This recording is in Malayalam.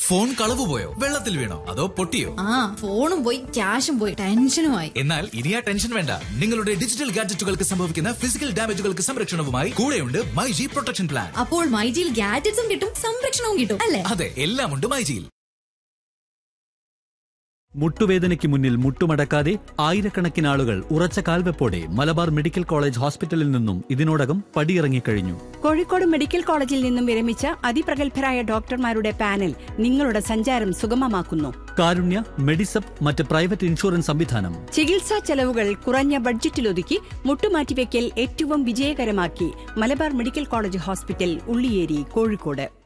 ഫോൺ കളവ് പോയോ വെള്ളത്തിൽ വീണോ അതോ പൊട്ടിയോ ആ ഫോണും പോയി ക്യാഷും പോയി ടെൻഷനുമായി എന്നാൽ ഇനി ആ ടെൻഷൻ വേണ്ട നിങ്ങളുടെ ഡിജിറ്റൽ ഗാഡ്ജറ്റുകൾക്ക് സംഭവിക്കുന്ന ഫിസിക്കൽ ഡാമേജുകൾക്ക് സംരക്ഷണവുമായി കൂടെയുണ്ട് മൈ ജി പ്രൊട്ടക്ഷൻ പ്ലാൻ അപ്പോൾ മൈജിയിൽ ഗാഡ്ജറ്റ്സും കിട്ടും സംരക്ഷണവും കിട്ടും അല്ലേ അതെ എല്ലാം ഉണ്ട് മൈ ജിയിൽ മുട്ടുവേദനയ്ക്ക് മുന്നിൽ മുട്ടുമടക്കാതെ ആയിരക്കണക്കിന് ആളുകൾ ഉറച്ച കാൽവെപ്പോടെ മലബാർ മെഡിക്കൽ കോളേജ് ഹോസ്പിറ്റലിൽ നിന്നും ഇതിനോടകം പടിയിറങ്ങിക്കഴിഞ്ഞു കോഴിക്കോട് മെഡിക്കൽ കോളേജിൽ നിന്നും വിരമിച്ച അതിപ്രഗത്ഭരായ ഡോക്ടർമാരുടെ പാനൽ നിങ്ങളുടെ സഞ്ചാരം സുഗമമാക്കുന്നു കാരുണ്യ മെഡിസപ്പ് മറ്റ് പ്രൈവറ്റ് ഇൻഷുറൻസ് സംവിധാനം ചികിത്സാ ചെലവുകൾ കുറഞ്ഞ ബഡ്ജറ്റിലൊതുക്കി മുട്ടുമാറ്റിവെക്കൽ ഏറ്റവും വിജയകരമാക്കി Malabar medical college hospital Ulliyeri Kozhikode